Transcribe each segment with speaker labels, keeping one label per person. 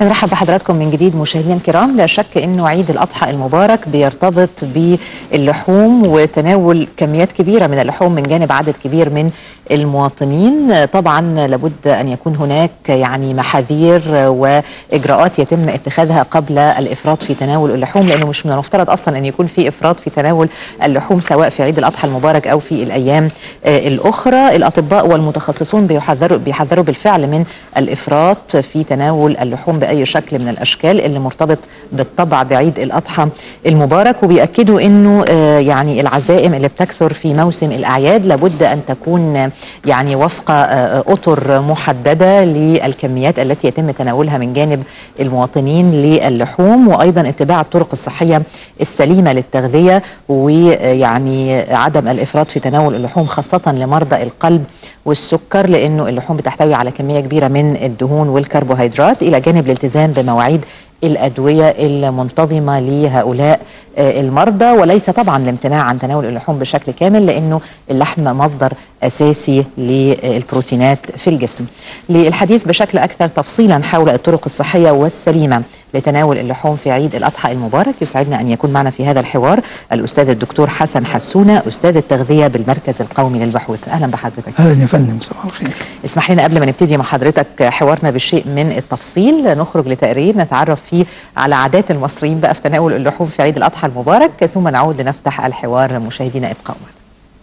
Speaker 1: بنرحب بحضراتكم من جديد مشاهدينا الكرام لا شك انه عيد الاضحى المبارك بيرتبط باللحوم وتناول كميات كبيره من اللحوم من جانب عدد كبير من المواطنين طبعا لابد ان يكون هناك يعني محاذير واجراءات يتم اتخاذها قبل الافراط في تناول اللحوم لانه مش من المفترض اصلا ان يكون في افراط في تناول اللحوم سواء في عيد الاضحى المبارك او في الايام الاخرى الاطباء والمتخصصون بيحذروا بيحذروا بالفعل من الافراط في تناول اللحوم باي شكل من الاشكال اللي مرتبط بالطبع بعيد الاضحى المبارك وبياكدوا انه يعني العزائم اللي بتكثر في موسم الاعياد لابد ان تكون يعني وفق اطر محدده للكميات التي يتم تناولها من جانب المواطنين للحوم وايضا اتباع الطرق الصحيه السليمه للتغذيه ويعني عدم الافراط في تناول اللحوم خاصه لمرضى القلب والسكر لانه اللحوم بتحتوي على كميه كبيره من الدهون والكربوهيدرات الى جانب الالتزام بمواعيد الادويه المنتظمه لهؤلاء المرضى وليس طبعا الامتناع عن تناول اللحوم بشكل كامل لانه اللحم مصدر اساسي للبروتينات في الجسم. للحديث بشكل اكثر تفصيلا حول الطرق الصحيه والسليمه لتناول اللحوم في عيد الاضحى المبارك يسعدنا ان يكون معنا في هذا الحوار الاستاذ الدكتور حسن حسونه استاذ التغذيه بالمركز القومي للبحوث اهلا بحضرتك
Speaker 2: اهلا يا فندم صباح الخير
Speaker 1: اسمح لنا قبل ما نبتدي مع حضرتك حوارنا بالشيء من التفصيل نخرج لتقرير نتعرف فيه على عادات المصريين بقى في تناول اللحوم في عيد الاضحى المبارك ثم نعود لنفتح الحوار مشاهدينا ابقوا معنا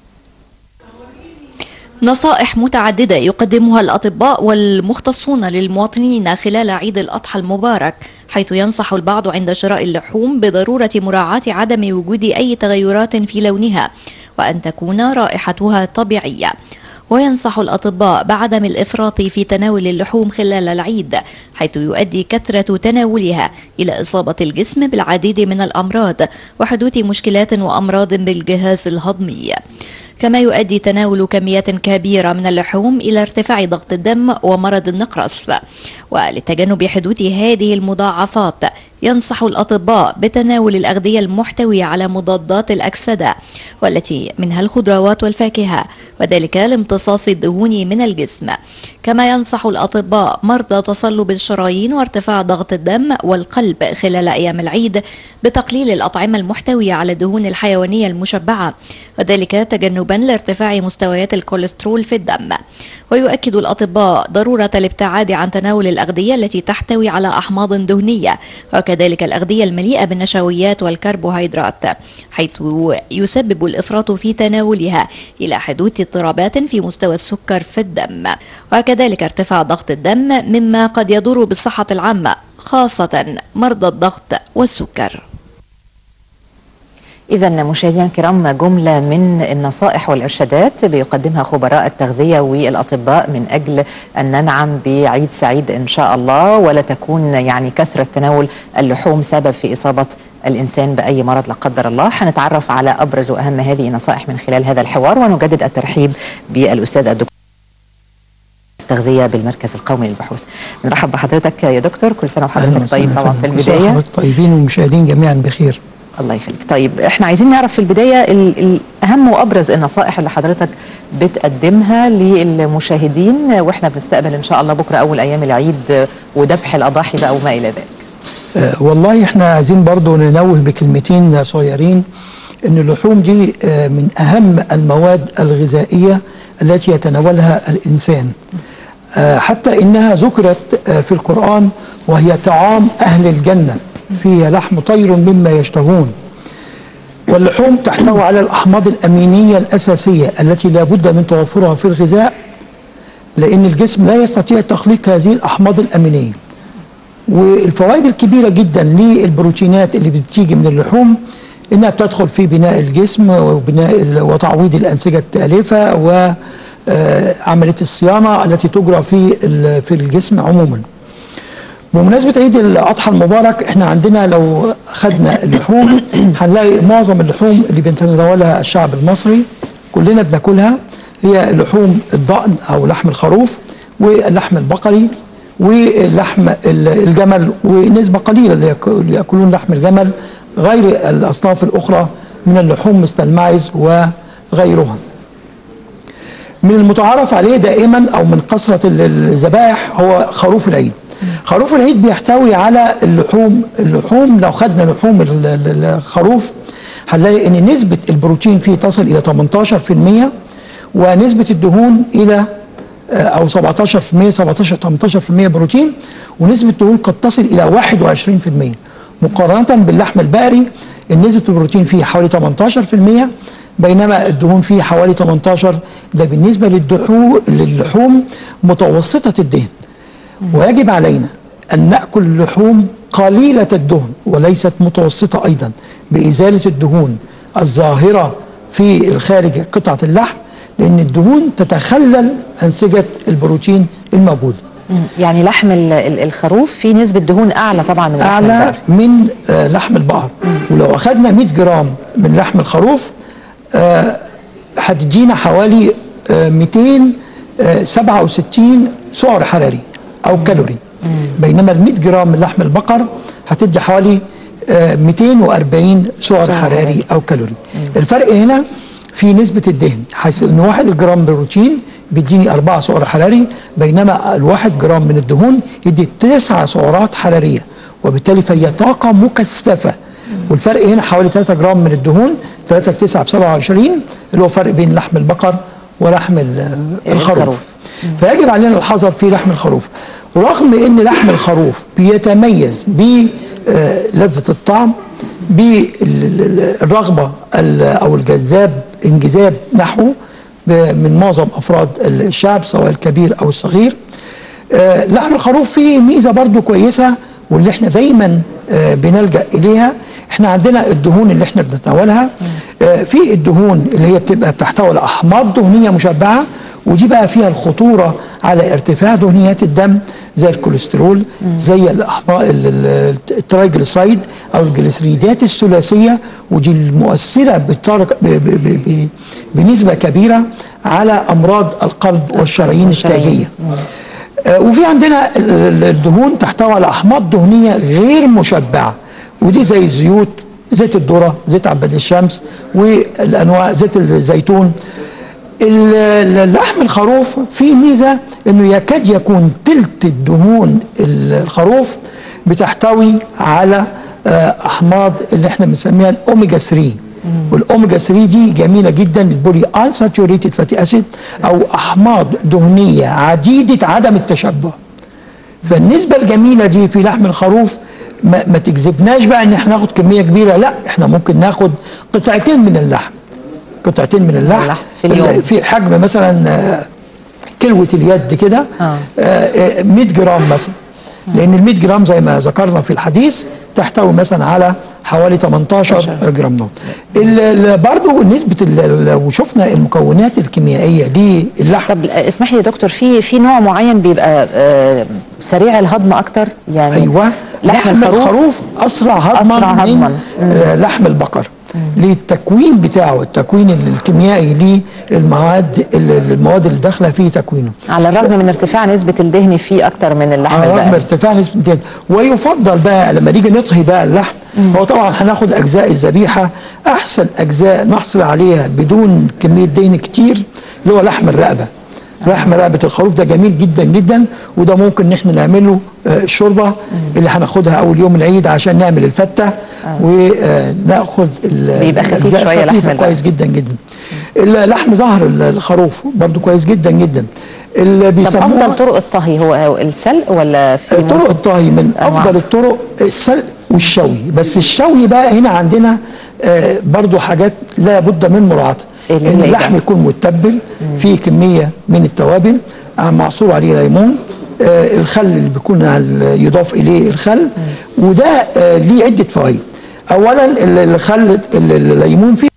Speaker 3: نصائح متعددة يقدمها الأطباء والمختصون للمواطنين خلال عيد الأضحى المبارك حيث ينصح البعض عند شراء اللحوم بضرورة مراعاة عدم وجود أي تغيرات في لونها وأن تكون رائحتها طبيعية وينصح الأطباء بعدم الإفراط في تناول اللحوم خلال العيد حيث يؤدي كثرة تناولها إلى إصابة الجسم بالعديد من الأمراض وحدوث مشكلات وأمراض بالجهاز الهضمي كما يؤدي تناول كميات كبيرة من اللحوم إلى ارتفاع ضغط الدم ومرض النقرس ولتجنب حدوث هذه المضاعفات ينصح الأطباء بتناول الأغذية المحتوية على مضادات الأكسدة والتي منها الخضروات والفاكهة وذلك لامتصاص الدهون من الجسم كما ينصح الأطباء مرضى تصلب الشرايين وارتفاع ضغط الدم والقلب خلال أيام العيد بتقليل الأطعمة المحتوية على الدهون الحيوانية المشبعة وذلك تجنبا لارتفاع مستويات الكوليسترول في الدم ويؤكد الأطباء ضرورة الابتعاد عن تناول الأغذية التي تحتوي على أحماض دهنية وكذلك الأغذية المليئة بالنشويات والكربوهيدرات حيث يسبب الإفراط في تناولها إلى حدوث اضطرابات في مستوى السكر في الدم وكذلك ارتفاع ضغط الدم مما قد يضر بالصحة العامة خاصة مرضى الضغط والسكر
Speaker 1: إذا مشاهدينا الكرام جملة من النصائح والإرشادات بيقدمها خبراء التغذية والأطباء من أجل أن ننعم بعيد سعيد إن شاء الله ولا تكون يعني كثرة تناول اللحوم سبب في إصابة الإنسان بأي مرض لا قدر الله حنتعرف على أبرز وأهم هذه النصائح من خلال هذا الحوار ونجدد الترحيب بالأستاذ الدكتور التغذيه بالمركز القومي للبحوث. بنرحب بحضرتك يا دكتور كل سنه وحضرتك طيب طبعا في البدايه.
Speaker 2: حضرتك طيبين والمشاهدين جميعا بخير.
Speaker 1: الله يخليك طيب احنا عايزين نعرف في البدايه الاهم وابرز النصائح اللي حضرتك بتقدمها للمشاهدين واحنا بنستقبل ان شاء الله بكره اول ايام العيد وذبح الاضاحي بقى وما الى ذلك.
Speaker 2: آه والله احنا عايزين برضو ننوه بكلمتين صغيرين ان اللحوم دي آه من اهم المواد الغذائيه التي يتناولها الانسان. آه حتى انها ذكرت آه في القران وهي طعام اهل الجنه فيها لحم طير مما يشتهون واللحوم تحتوي على الأحماض الأمينية الأساسية التي لا بد من توفرها في الغذاء لأن الجسم لا يستطيع تخليق هذه الأحماض الأمينية والفوائد الكبيرة جدا للبروتينات اللي بتيجي من اللحوم إنها بتدخل في بناء الجسم وبناء وتعويض الأنسجة التالفة وعملية الصيانة التي تجرى في في الجسم عموما. بمناسبة عيد الأضحى المبارك احنا عندنا لو خدنا اللحوم هنلاقي معظم اللحوم اللي بيتناولها الشعب المصري كلنا بناكلها هي لحوم الضأن أو لحم الخروف واللحم البقري ولحم الجمل ونسبة قليلة اللي يأكلون لحم الجمل غير الأصناف الأخرى من اللحوم مثل الماعز وغيرها من المتعارف عليه دائما أو من كثرة الذبائح هو خروف العيد خروف العيد بيحتوي على اللحوم اللحوم لو خدنا لحوم ال- ال- الخروف هنلاقي ان نسبه البروتين فيه تصل الى 18% ونسبه الدهون الى آه، او 17% 17 18% بروتين ونسبه الدهون قد تصل الى 21% مقارنه باللحم البقري نسبه البروتين فيه حوالي 18% بينما الدهون فيه حوالي 18 ده بالنسبه للدحو للحوم متوسطه الدهن ويجب علينا أن نأكل اللحوم قليلة الدهن وليست متوسطة أيضا بإزالة الدهون الظاهرة في الخارج قطعة اللحم لأن الدهون تتخلل أنسجة البروتين الموجودة
Speaker 1: مم. يعني لحم ال- ال- الخروف فيه نسبه دهون اعلى طبعا من لحم
Speaker 2: أعلى
Speaker 1: البقر.
Speaker 2: من آه، لحم البقر ولو أخذنا 100 جرام من لحم الخروف آه، هتدينا حوالي آه، 267 سعر حراري أو كالوري بينما ال 100 جرام من لحم البقر هتدي حوالي آه، 240 سعر
Speaker 1: سعر
Speaker 2: حراري أو كالوري الفرق هنا في نسبة الدهن حيث ان واحد جرام بروتين بيديني أربعة سعر حراري بينما الواحد جرام من الدهون يدي تسعة سعرات حرارية وبالتالي فهي طاقة مكثفة والفرق هنا حوالي 3 جرام من الدهون 3 في 9 ب 27 اللي هو فرق بين لحم البقر ولحم ال- الخروف
Speaker 1: الخروف.
Speaker 2: فيجب علينا الحذر في لحم الخروف رغم ان لحم الخروف بيتميز بلذة الطعم بالرغبة ال- او الجذاب انجذاب نحوه ب- من معظم افراد الشعب سواء الكبير او الصغير آه، لحم الخروف فيه ميزه برضو كويسه واللي احنا دايما آه، بنلجا اليها احنا عندنا الدهون اللي احنا بنتناولها آه، في الدهون اللي هي بتبقى بتحتوي على احماض دهنيه مشبعه ودي بقى فيها الخطوره على ارتفاع دهنيات الدم زي الكوليسترول زي الاحماض ال- ال- الترايجليسرايد او الجليسريدات الثلاثيه ودي المؤثره بطرق- ب- ب- ب- ب- بنسبه كبيره على امراض القلب والشرايين
Speaker 1: والشرايين.
Speaker 2: التاجيه آه، وفي عندنا ال- ال- الدهون تحتوي على احماض دهنيه غير مشبعه ودي زي الزيوت زيت الذره زيت عباد الشمس والانواع زيت الزيتون ال- ال- اللحم الخروف فيه ميزه انه يكاد يكون تلت الدهون ال- الخروف بتحتوي على آه، احماض اللي احنا بنسميها الاوميجا 3 والاوميجا 3 دي جميله جدا البولي انساتوريتد فاتي اسيد او احماض دهنيه عديده عدم التشبع فالنسبه الجميله دي في لحم الخروف ما, ما تجذبناش بقى ان احنا ناخد كميه كبيره لا احنا ممكن ناخد قطعتين من اللحم قطعتين من اللحم
Speaker 1: اللحم في اليوم.
Speaker 2: في حجم مثلا آه، كلوة اليد كده
Speaker 1: آه.
Speaker 2: آه، آه، 100 جرام مثلا لان ال 100 جرام زي ما ذكرنا في الحديث تحتوي مثلا على حوالي 18 جرام نوت برضه نسبه ال- لو شفنا المكونات الكيميائيه للحم
Speaker 1: طب آه، اسمح لي يا دكتور في في نوع معين بيبقى آه، سريع الهضم اكتر يعني
Speaker 2: ايوه
Speaker 1: لحم الخروف
Speaker 2: اسرع هضما
Speaker 1: أسرع
Speaker 2: من
Speaker 1: هضماً.
Speaker 2: آه، لحم البقر للتكوين بتاعه التكوين الكيميائي للمواد المواد اللي داخله في تكوينه
Speaker 1: على الرغم من ارتفاع نسبه الدهن فيه اكتر من اللحم
Speaker 2: على رغم
Speaker 1: البقري
Speaker 2: ارتفاع نسبة الدهن ويفضل بقى لما نيجي نطهي بقى اللحم هو طبعا هناخد اجزاء الذبيحه احسن اجزاء نحصل عليها بدون كميه دهن كتير اللي هو لحم الرقبه لحم رقبه الخروف ده جميل جدا جدا وده ممكن ان احنا نعمله آه، الشوربه اللي هناخدها اول يوم العيد عشان نعمل الفته وناخد
Speaker 1: بيبقى خفيف
Speaker 2: الأجزاء
Speaker 1: شوية لحم
Speaker 2: الخفيفة
Speaker 1: البقر.
Speaker 2: كويس جدا جدا لحم ظهر الخروف برضو كويس جدا جدا اللي
Speaker 1: طب
Speaker 2: بيسموها
Speaker 1: افضل طرق الطهي هو السلق ولا في
Speaker 2: طرق الطهي من
Speaker 1: أنواع؟
Speaker 2: افضل الطرق السلق والشوي بس الشوي بقى هنا عندنا آه، برضو حاجات لا بد من مراعاتها
Speaker 1: اللي
Speaker 2: ان
Speaker 1: هي
Speaker 2: اللحم
Speaker 1: ده.
Speaker 2: يكون متبل فيه كميه من التوابل آه، معصور عليه ليمون آه، الخل اللي بيكون على- يضاف اليه الخل وده آه، ليه عده فوائد اولا ال- الخل ال- الليمون فيه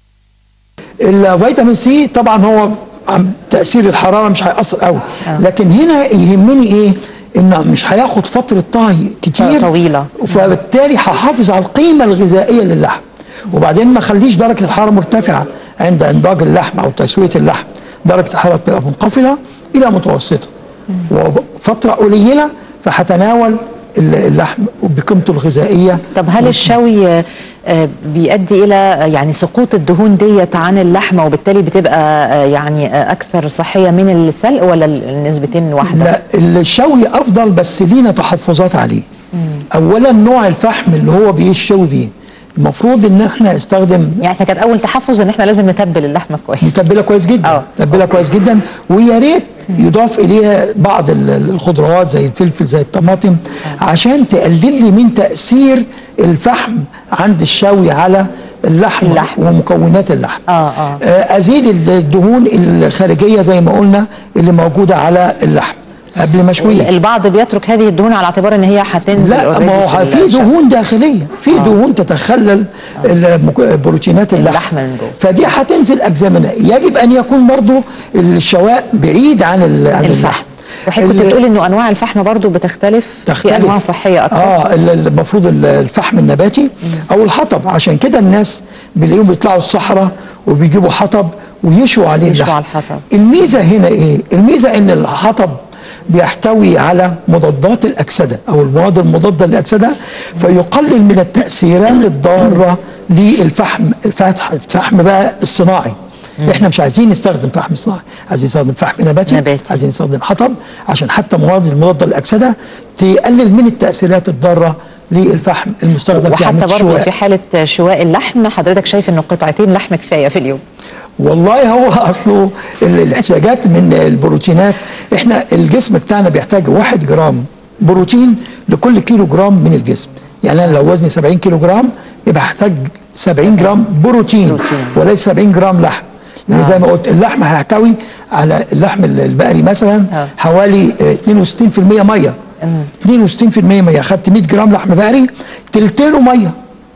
Speaker 2: الفيتامين سي طبعا هو عم تاثير الحراره مش هياثر قوي لكن هنا يهمني ايه انه مش هياخد فتره طهي كتير
Speaker 1: طويلة.
Speaker 2: فبالتالي هحافظ على القيمه الغذائيه للحم وبعدين ما اخليش درجه الحراره مرتفعه عند انضاج اللحم او تسويه اللحم درجه الحراره بتبقى منخفضه الى متوسطه وفتره قليله فهتناول اللحم وبقيمته الغذائيه
Speaker 1: طب هل الشوي آه، آه، بيؤدي الى آه، يعني سقوط الدهون ديت عن اللحمه وبالتالي بتبقى آه، يعني آه، اكثر صحيه من السلق ولا النسبتين واحده؟
Speaker 2: لا الشوي افضل بس لينا تحفظات عليه اولا نوع الفحم اللي هو بيشوي بيه المفروض ان احنا نستخدم
Speaker 1: يعني احنا كانت اول تحفظ ان احنا لازم نتبل اللحمه كويس
Speaker 2: نتبلها كويس جدا
Speaker 1: اه.
Speaker 2: نتبلها كويس جدا ويا ريت يضاف اليها بعض ال- ال- الخضروات زي الفلفل زي الطماطم عشان تقلل لي من تاثير الفحم عند الشوي على اللحم,
Speaker 1: اللحم.
Speaker 2: ومكونات اللحم
Speaker 1: اه، اه.
Speaker 2: آه، ازيل الدهون الخارجيه زي ما قلنا اللي موجوده على اللحم قبل ما اشويه
Speaker 1: البعض بيترك هذه الدهون على اعتبار ان هي هتنزل
Speaker 2: لا ما
Speaker 1: already
Speaker 2: هو في
Speaker 1: الشوي.
Speaker 2: دهون داخليه في دهون تتخلل المك- بروتينات اللحم
Speaker 1: اللحم من جوه.
Speaker 2: فدي هتنزل اجزاء منها يجب ان يكون برضو الشواء بعيد عن ال- عن
Speaker 1: الفحم
Speaker 2: اللحم
Speaker 1: وحضرتك كنت
Speaker 2: ال-
Speaker 1: بتقول انه انواع الفحم برضو بتختلف,
Speaker 2: تختلف
Speaker 1: في انواع صحيه اكثر
Speaker 2: اه ال- ال- المفروض ال- الفحم النباتي او الحطب عشان كده الناس بنلاقيهم بيطلعوا الصحراء وبيجيبوا حطب ويشوا عليه
Speaker 1: يشوا
Speaker 2: اللحم
Speaker 1: على الحطب.
Speaker 2: الميزه هنا ايه الميزه ان الحطب بيحتوي على مضادات الاكسده او المواد المضاده للاكسده فيقلل من التاثيرات الضاره للفحم الفتح- الفحم بقى الصناعي احنا مش عايزين نستخدم فحم صناعي عايزين نستخدم فحم نباتي,
Speaker 1: نباتي.
Speaker 2: عايزين نستخدم حطب عشان حتى مواد المضاده للاكسده تقلل من التاثيرات الضاره للفحم المستخدم في
Speaker 1: وحتى
Speaker 2: عمليه
Speaker 1: برضو
Speaker 2: الشواء
Speaker 1: في حاله شواء اللحم حضرتك شايف انه قطعتين لحم كفايه في اليوم
Speaker 2: والله هو اصله ال- الاحتياجات من البروتينات احنا الجسم بتاعنا بيحتاج واحد جرام بروتين لكل كيلو جرام من الجسم يعني انا لو وزني 70 كيلو جرام يبقى هحتاج 70 جرام بروتين,
Speaker 1: بروتين.
Speaker 2: وليس 70 جرام لحم لان زي ما قلت اللحم هيحتوي على اللحم ال- البقري مثلا
Speaker 1: آه.
Speaker 2: حوالي آه، 62% ميه 62% ميه خدت 100 جرام لحم بقري تلتينه ميه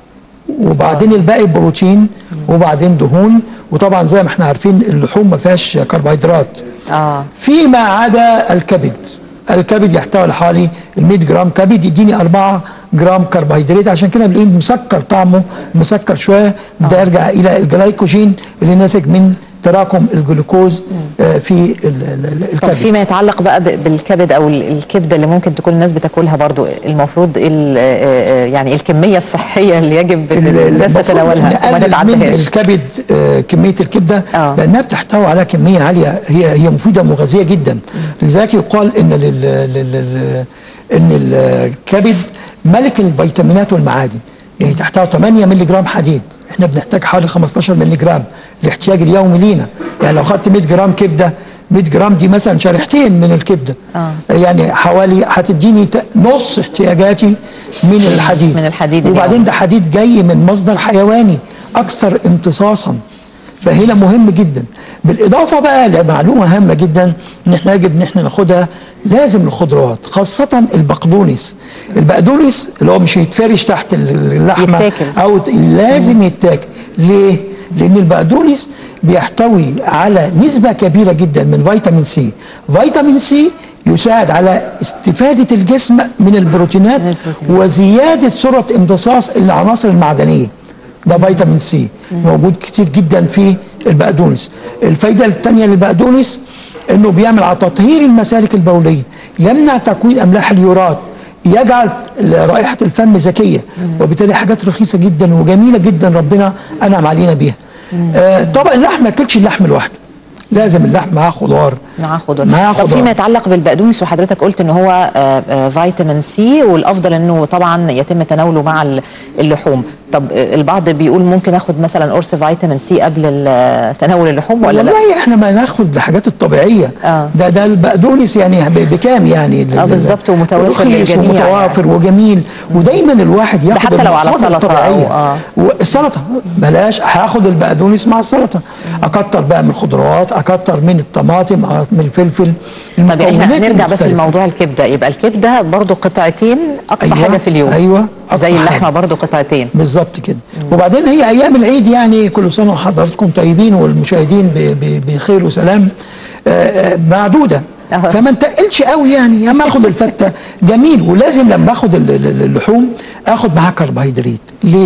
Speaker 2: وبعدين الباقي بروتين وبعدين دهون وطبعا زي ما احنا عارفين اللحوم ما فيهاش كربوهيدرات
Speaker 1: اه
Speaker 2: فيما عدا الكبد الكبد يحتوي على حوالي ال 100 جرام كبد يديني 4 جرام كربوهيدرات عشان كده بنلاقيه مسكر طعمه مسكر شويه ده يرجع الى الجلايكوجين اللي ناتج من تراكم الجلوكوز آه، في ال- ال- ال-
Speaker 1: طب
Speaker 2: الكبد
Speaker 1: فيما يتعلق بقى ب- بالكبد او ال- الكبده اللي ممكن تكون الناس بتاكلها برضو المفروض ال- آه، آه، يعني الكميه الصحيه اللي يجب ان
Speaker 2: ال-
Speaker 1: الناس
Speaker 2: المفروض
Speaker 1: تتناولها وما
Speaker 2: نقلل من
Speaker 1: تتعدهاش
Speaker 2: الكبد آه، كميه الكبده
Speaker 1: آه.
Speaker 2: لانها بتحتوي على كميه عاليه هي هي مفيده ومغذيه جدا لذلك يقال ان لل لل لل ان الكبد ملك الفيتامينات والمعادن يعني تحتوي 8 مللي جرام حديد احنا بنحتاج حوالي 15 مللي جرام الاحتياج اليومي لينا يعني لو خدت 100 جرام كبده 100 جرام دي مثلا شريحتين من الكبده
Speaker 1: آه.
Speaker 2: يعني حوالي هتديني ت- نص احتياجاتي من الحديد
Speaker 1: من الحديد
Speaker 2: وبعدين
Speaker 1: اليومي.
Speaker 2: ده حديد جاي من مصدر حيواني اكثر امتصاصا فهنا مهم جدا بالاضافه بقى لمعلومه هامه جدا ان احنا يجب ان احنا ناخدها لازم الخضروات خاصه البقدونس البقدونس اللي هو مش هيتفرش تحت ال- اللحمه
Speaker 1: يتاكل.
Speaker 2: او ت- لازم يتاكل ليه لان البقدونس بيحتوي على نسبه كبيره جدا من فيتامين سي فيتامين سي يساعد على استفاده الجسم من البروتينات
Speaker 1: من البروتينات.
Speaker 2: وزياده سرعه امتصاص العناصر المعدنيه ده فيتامين سي موجود كتير جدا في البقدونس الفايده الثانيه للبقدونس انه بيعمل على تطهير المسالك البوليه يمنع تكوين املاح اليورات يجعل رائحه الفم ذكيه وبالتالي حاجات رخيصه جدا وجميله جدا ربنا انعم علينا بيها آه طبعا اللحم ما ياكلش اللحم لوحده لازم اللحم معاه خضار
Speaker 1: معاه خضار
Speaker 2: معاه
Speaker 1: طب فيما
Speaker 2: خضار
Speaker 1: يتعلق بالبقدونس وحضرتك قلت ان هو آه، آه، فيتامين سي والافضل انه طبعا يتم تناوله مع ال- اللحوم طب آه، البعض بيقول ممكن اخد مثلا قرص فيتامين سي قبل ال- تناول اللحوم ولا لا
Speaker 2: والله احنا ما ناخد الحاجات الطبيعيه
Speaker 1: آه.
Speaker 2: ده ده البقدونس يعني ب- بكام يعني ال-
Speaker 1: آه،
Speaker 2: ال-
Speaker 1: بالظبط، ومتوافر
Speaker 2: رخيص
Speaker 1: للجميع
Speaker 2: ومتوافر وجميل ودايما الواحد ياخد
Speaker 1: حتى لو على
Speaker 2: المصادر
Speaker 1: سلطة
Speaker 2: الطبيعيه
Speaker 1: أو- آه.
Speaker 2: والسلطه بلاش هاخد البقدونس مع السلطه اكتر بقى من الخضروات اكتر من الطماطم أكتر من الفلفل
Speaker 1: طب احنا
Speaker 2: المكونات
Speaker 1: نرجع بس
Speaker 2: المختلفة.
Speaker 1: لموضوع الكبده يبقى الكبده برضو قطعتين اقصى
Speaker 2: أيوة،
Speaker 1: حاجه في اليوم
Speaker 2: أيوة، أقصى
Speaker 1: زي
Speaker 2: حاجة.
Speaker 1: اللحمه برضو قطعتين
Speaker 2: بالظبط كده وبعدين هي ايام العيد يعني كل سنه وحضراتكم طيبين والمشاهدين ب- ب- بخير وسلام آه، آه، معدوده
Speaker 1: أهو.
Speaker 2: فما نتقلش قوي يعني اما اخد الفته جميل ولازم لما اخد ال- ال- اللحوم اخد معاها كربوهيدرات ليه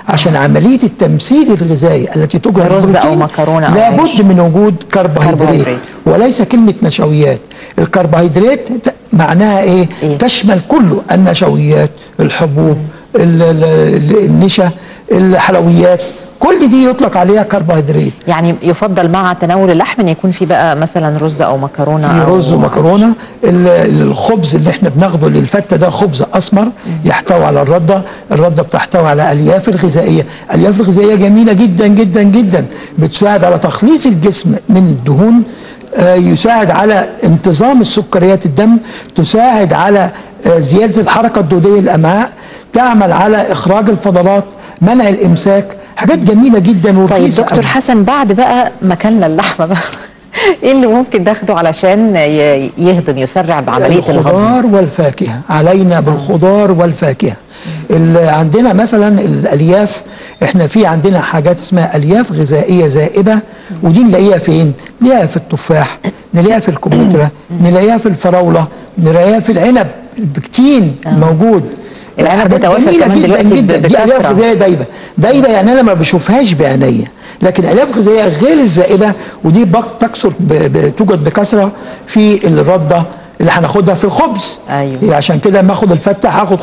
Speaker 2: عشان عمليه التمثيل الغذائي التي تجرى
Speaker 1: رز أو
Speaker 2: البروتين
Speaker 1: مكرونة أو
Speaker 2: لابد
Speaker 1: عيش.
Speaker 2: من وجود كربوهيدرات
Speaker 1: كربوهيدرات.
Speaker 2: وليس كلمه نشويات الكربوهيدرات ت- معناها ايه,
Speaker 1: إيه؟
Speaker 2: تشمل كله النشويات الحبوب ال- ال- ال- النشا الحلويات كل دي يطلق عليها كربوهيدرات
Speaker 1: يعني يفضل مع تناول اللحم ان يكون في بقى مثلا رز او مكرونه
Speaker 2: في
Speaker 1: أو
Speaker 2: رز ومكرونه ال- الخبز اللي احنا بناخده للفته ده خبز اسمر يحتوي على الرده الرده بتحتوي على الياف الغذائيه الالياف الغذائيه جميله جدا جدا جدا بتساعد على تخليص الجسم من الدهون آه، يساعد على انتظام السكريات الدم تساعد على آه، زياده الحركه الدوديه للامعاء تعمل على اخراج الفضلات منع الامساك حاجات جميله جدا
Speaker 1: طيب
Speaker 2: ورخيصه
Speaker 1: دكتور
Speaker 2: أوي.
Speaker 1: حسن بعد بقى ما كلنا اللحمه بقى ايه اللي ممكن ناخده علشان ي- يهضم يسرع بعمليه الهضم
Speaker 2: الخضار والفاكهه علينا بالخضار والفاكهه اللي عندنا مثلا الالياف احنا في عندنا حاجات اسمها الياف غذائيه زائبه ودي نلاقيها فين نلاقيها في التفاح نلاقيها في الكمثرى نلاقيها في الفراوله نلاقيها في العنب البكتين موجود
Speaker 1: العنب
Speaker 2: حاجات
Speaker 1: متوفر
Speaker 2: جميلة
Speaker 1: كمان
Speaker 2: جدا
Speaker 1: دلوقتي
Speaker 2: جدا
Speaker 1: ب-
Speaker 2: دي الياف
Speaker 1: بكثرة.
Speaker 2: غذائيه دايبه دايبه يعني انا ما بشوفهاش بعينيا لكن الياف غذائيه غير الزائبه ودي بق- تكثر ب- ب- توجد بكثره في الرده اللي هناخدها في الخبز
Speaker 1: أيوة.
Speaker 2: إيه عشان كده لما اخد الفته هاخد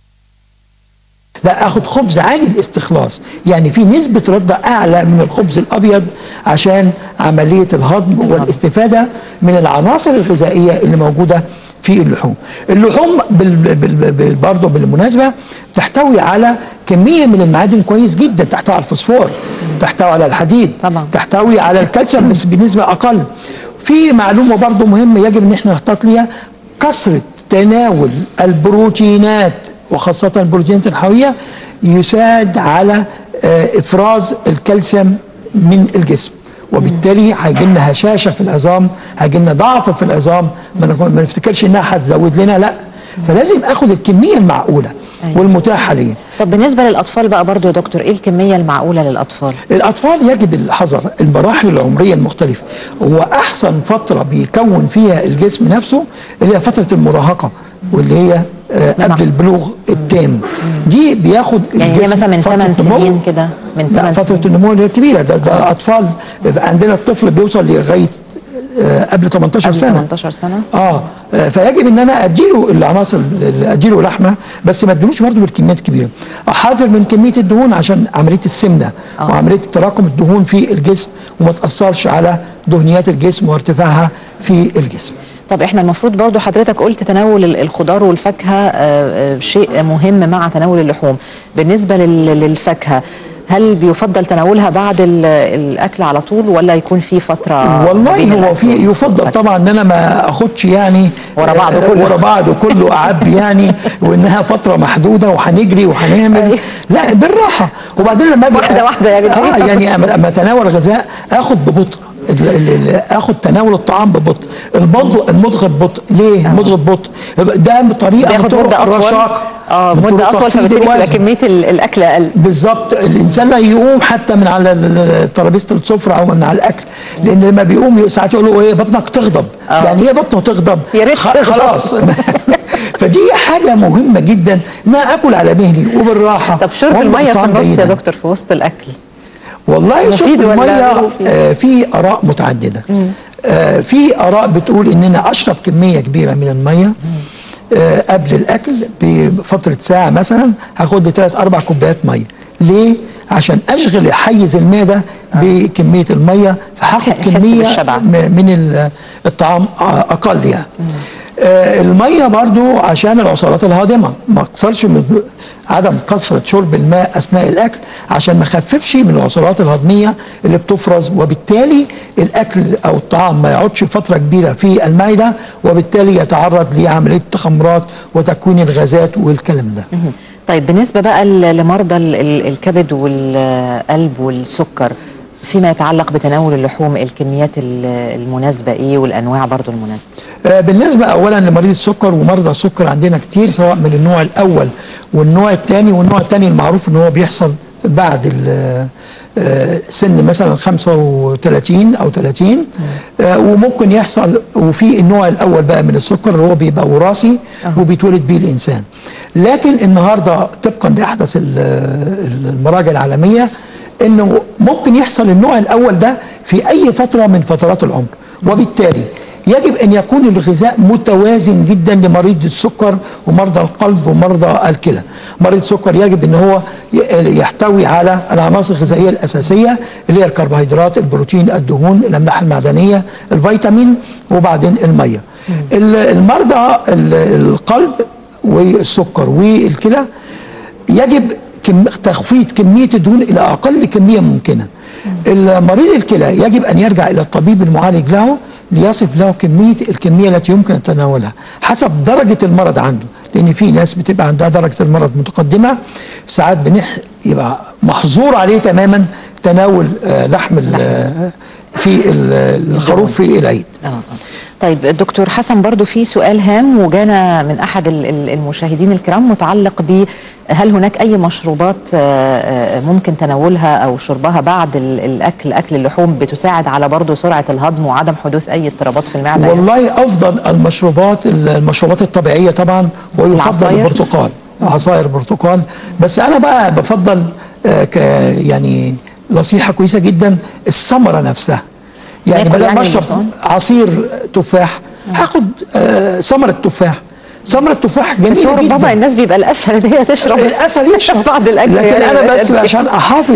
Speaker 2: لا اخد خبز عالي الاستخلاص يعني في نسبه رده اعلى من الخبز الابيض عشان عمليه الهضم والاستفاده من العناصر الغذائيه اللي موجوده في اللحوم اللحوم بال بال بال برضه بالمناسبه تحتوي على كميه من المعادن كويس جدا تحتوي على الفوسفور تحتوي على الحديد
Speaker 1: طبعا.
Speaker 2: تحتوي على الكالسيوم بس بنسبه اقل في معلومه برضه مهمه يجب ان احنا نحتاط ليها كثره تناول البروتينات وخاصة البروتينات الحيوية يساعد على آه، إفراز الكالسيوم من الجسم وبالتالي هيجي لنا هشاشة في العظام هيجي لنا ضعف في العظام ما نكون- ما نفتكرش انها هتزود لنا لا فلازم اخد الكمية المعقولة
Speaker 1: أيوة.
Speaker 2: والمتاحة ليا
Speaker 1: طب بالنسبه للاطفال بقى برضو يا دكتور ايه الكميه المعقوله للاطفال
Speaker 2: الأطفال يجب الحذر المراحل العمرية المختلفة هو أحسن فترة بيكون فيها الجسم نفسه اللي هي فترة المراهقة واللي هي آه،
Speaker 1: نعم.
Speaker 2: قبل البلوغ التام دي بياخد
Speaker 1: يعني هي
Speaker 2: الجسم
Speaker 1: مثلا من
Speaker 2: فترة
Speaker 1: 8
Speaker 2: نمو.
Speaker 1: سنين كده من
Speaker 2: لا
Speaker 1: 8
Speaker 2: فترة
Speaker 1: سنين
Speaker 2: النمو اللي هي كبيرة ده, ده أطفال يبقى عندنا الطفل بيوصل لغاية آه، قبل 18
Speaker 1: قبل
Speaker 2: سنة
Speaker 1: 18 سنه
Speaker 2: اه آه، فيجب ان انا اديله العناصر اللي اديله لحمه بس ما اديلوش برضه بالكميات الكبيره احذر من كميه الدهون عشان عمليه السمنه
Speaker 1: آه.
Speaker 2: وعمليه تراكم الدهون في الجسم وما تاثرش على دهنيات الجسم وارتفاعها في الجسم
Speaker 1: طب احنا المفروض برضو حضرتك قلت تناول ال- الخضار والفاكهه آه، آه، شيء مهم مع تناول اللحوم بالنسبه لل- للفاكهه هل بيفضل تناولها بعد ال- الاكل على طول ولا يكون في فتره ما بين
Speaker 2: والله هو
Speaker 1: الأكل
Speaker 2: في يفضل
Speaker 1: والأكل؟
Speaker 2: طبعا ان انا ما اخدش يعني
Speaker 1: ورا بعض
Speaker 2: آه،
Speaker 1: كله.
Speaker 2: ورا بعض كله اعبي يعني وانها فتره محدوده وهنجري وهنعمل
Speaker 1: أيوة.
Speaker 2: لا بالراحه وبعدين لما اجي
Speaker 1: واحدة واحدة يعني.
Speaker 2: اه يعني أما أما اتناول غذاء اخد ببطء ال- ال- ال- اخد تناول الطعام ببطء المضغ المضغ ببطء ليه المضغ ببطء ده بطريقه
Speaker 1: بياخد
Speaker 2: من طرق
Speaker 1: مده اطول
Speaker 2: الرشاق
Speaker 1: اه
Speaker 2: من
Speaker 1: مده
Speaker 2: طرق
Speaker 1: اطول
Speaker 2: تخفيض
Speaker 1: فبالتالي تبقى
Speaker 2: الوزن.
Speaker 1: كميه ال- الاكل اقل
Speaker 2: بالظبط الانسان لا يقوم حتى من على ال- ال- ترابيزه السفره او من على الاكل لان لما بيقوم ساعات يقول له ايه بطنك تغضب
Speaker 1: آه.
Speaker 2: يعني ايه بطنه تغضب
Speaker 1: يا ريت
Speaker 2: خ-
Speaker 1: تغضب.
Speaker 2: خلاص فدي حاجه مهمه جدا ان انا اكل على مهلي وبالراحه
Speaker 1: طب شرب
Speaker 2: وأمضغ
Speaker 1: الميه في
Speaker 2: الطعام
Speaker 1: النص يا
Speaker 2: جيداً.
Speaker 1: دكتور في وسط الاكل
Speaker 2: والله شرب
Speaker 1: مفيد ولا
Speaker 2: الميه
Speaker 1: غير مفيد؟
Speaker 2: آه في اراء متعدده آه في اراء بتقول ان انا اشرب كميه كبيره من الميه آه قبل الاكل بفتره ساعه مثلا هاخد لي ثلاث اربع كوبايات ميه ليه عشان اشغل حيز المعده بكميه الميه فهاخد
Speaker 1: يحس
Speaker 2: كميه
Speaker 1: بالشبع.
Speaker 2: م- من ال- الطعام اقل يعني آه الميه برضو عشان العصارات الهاضمه ما اكثرش من عدم كثره شرب الماء اثناء الاكل عشان ما اخففش من العصارات الهضميه اللي بتفرز وبالتالي الاكل او الطعام ما يقعدش فتره كبيره في المعده وبالتالي يتعرض لعمليه تخمرات وتكوين الغازات والكلام ده
Speaker 1: مهم. طيب بالنسبه بقى ل- لمرضى ال- ال- الكبد والقلب والسكر فيما يتعلق بتناول اللحوم الكميات ال- المناسبه ايه والانواع برضو المناسبه
Speaker 2: آه، بالنسبة أولا لمريض السكر ومرضى السكر عندنا كتير سواء من النوع الأول والنوع الثاني والنوع الثاني المعروف إن هو بيحصل بعد ال- آه، سن مثلا 35 أو 30 آه، وممكن يحصل وفي النوع الأول بقى من السكر اللي هو بيبقى وراثي وبيتولد بيه الإنسان لكن النهارده طبقا لاحدث ال- ال- المراجع العالميه انه ممكن يحصل النوع الاول ده في اي فتره من فترات العمر وبالتالي يجب ان يكون الغذاء متوازن جدا لمريض السكر ومرضى القلب ومرضى الكلى مريض السكر يجب ان هو ي- يحتوي على العناصر الغذائيه الاساسيه اللي هي الكربوهيدرات البروتين الدهون الاملاح المعدنيه الفيتامين وبعدين الميه ال- المرضى ال- القلب والسكر والكلى يجب كم تخفيض كميه الدهون الى اقل كميه ممكنه. المريض الكلى يجب ان يرجع الى الطبيب المعالج له ليصف له كميه الكميه التي يمكن تناولها حسب درجه المرض عنده لان في ناس بتبقى عندها درجه المرض متقدمه ساعات بنح يبقى محظور عليه تماما تناول آه، لحم ال- آه، في ال- الخروف في العيد.
Speaker 1: آه، آه. طيب دكتور حسن برضو في سؤال هام وجانا من احد ال- ال- المشاهدين الكرام متعلق ب هل هناك اي مشروبات آه، آه، ممكن تناولها او شربها بعد ال- الاكل اكل اللحوم بتساعد على برضو سرعه الهضم وعدم حدوث اي اضطرابات في المعده يعني؟
Speaker 2: والله افضل المشروبات المشروبات الطبيعيه طبعا ويفضل
Speaker 1: العصاير؟
Speaker 2: البرتقال عصاير برتقال بس انا بقى بفضل آه، ك يعني نصيحه كويسه جدا الثمره نفسها يعني
Speaker 1: ناكل
Speaker 2: بدل
Speaker 1: يعني
Speaker 2: ما اشرب
Speaker 1: البرتقال؟
Speaker 2: عصير تفاح هاخد آه، ثمره تفاح ثمره تفاح
Speaker 1: بس هو
Speaker 2: جميله
Speaker 1: ربما
Speaker 2: جدا
Speaker 1: الناس بيبقى الاسهل ان هي تشرب
Speaker 2: الاسهل يشرب
Speaker 1: بعد الاكل
Speaker 2: لكن
Speaker 1: يعني
Speaker 2: انا بس
Speaker 1: قد إيه؟
Speaker 2: عشان احافظ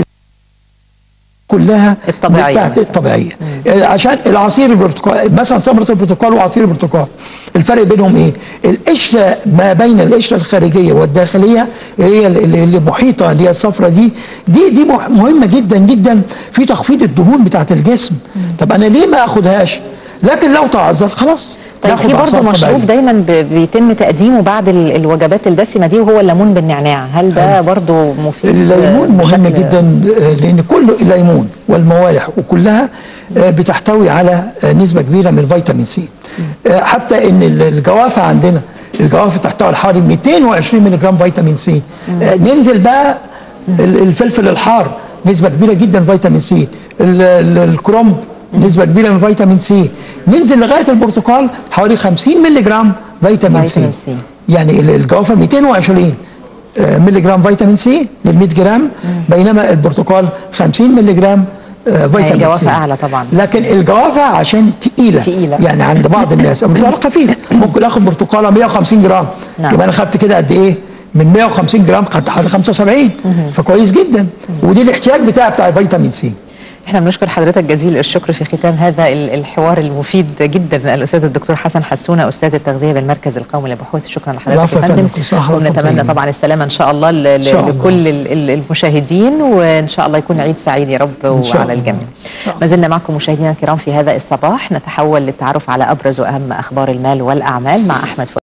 Speaker 2: كلها
Speaker 1: الطبيعية
Speaker 2: بتاعت
Speaker 1: مثلاً.
Speaker 2: الطبيعيه آه، عشان العصير البرتقال مثلا ثمره البرتقال وعصير البرتقال الفرق بينهم ايه؟ القشره ما بين القشره الخارجيه والداخليه اللي هي اللي اللي محيطه اللي هي الصفرة دي دي دي مح- مهمه جدا جدا في تخفيض الدهون بتاعت الجسم طب انا ليه ما اخدهاش؟ لكن لو تعذر خلاص
Speaker 1: طيب
Speaker 2: ناخد
Speaker 1: في برضه
Speaker 2: عصائر
Speaker 1: مشروب
Speaker 2: طبيعية.
Speaker 1: دايما ب- بيتم تقديمه بعد ال- الوجبات الدسمه دي وهو الليمون بالنعناع هل ده برضه مفيد
Speaker 2: الليمون مهم
Speaker 1: بشكل-
Speaker 2: جدا آه، لان كل الليمون والموالح وكلها آه، بتحتوي على آه، نسبه كبيره من فيتامين سي آه، حتى ان ال- الجوافه عندنا الجوافه تحتوي على حوالي 220 ملغ فيتامين سي آه، ننزل بقى ال- الفلفل الحار نسبه كبيره جدا فيتامين سي ال- ال- الكرنب نسبه كبيره من فيتامين سي ننزل لغايه البرتقال حوالي 50 ملغ فيتامين سي
Speaker 1: فيتامين سي.
Speaker 2: يعني ال- الجوافه 220 آه، ملي جرام فيتامين سي لل 100 جرام بينما البرتقال 50 ملي جرام آه، فيتامين سي
Speaker 1: الجوافة أعلى طبعاً.
Speaker 2: لكن الجوافه عشان تقيله
Speaker 1: تقيلة.
Speaker 2: يعني عند بعض الناس البرتقال خفيف ممكن اخد برتقاله 150 جرام
Speaker 1: نعم.
Speaker 2: يبقى انا خدت كده قد ايه؟ من 150 جرام خدت حوالي 75 فكويس جدا ودي الاحتياج بتاعي بتاع فيتامين سي
Speaker 1: احنا بنشكر حضرتك جزيل الشكر في ختام هذا ال- الحوار المفيد جدا الاستاذ الدكتور حسن حسونه استاذ التغذيه بالمركز القومي للبحوث شكرا لحضرتك
Speaker 2: العفو
Speaker 1: يا
Speaker 2: يا
Speaker 1: فندم
Speaker 2: فندم. كل سنة وحضرتك
Speaker 1: ونتمنى
Speaker 2: طيبين.
Speaker 1: طبعا السلامه ان شاء الله ل- ل-
Speaker 2: شاء الله.
Speaker 1: لكل ال- ال- المشاهدين وان شاء الله يكون عيد سعيد يا رب
Speaker 2: إن شاء
Speaker 1: وعلى
Speaker 2: الله.
Speaker 1: الجميع
Speaker 2: إن شاء الله.
Speaker 1: ما زلنا معكم مشاهدينا الكرام في هذا الصباح نتحول للتعرف على ابرز واهم اخبار المال والاعمال مع احمد فؤاد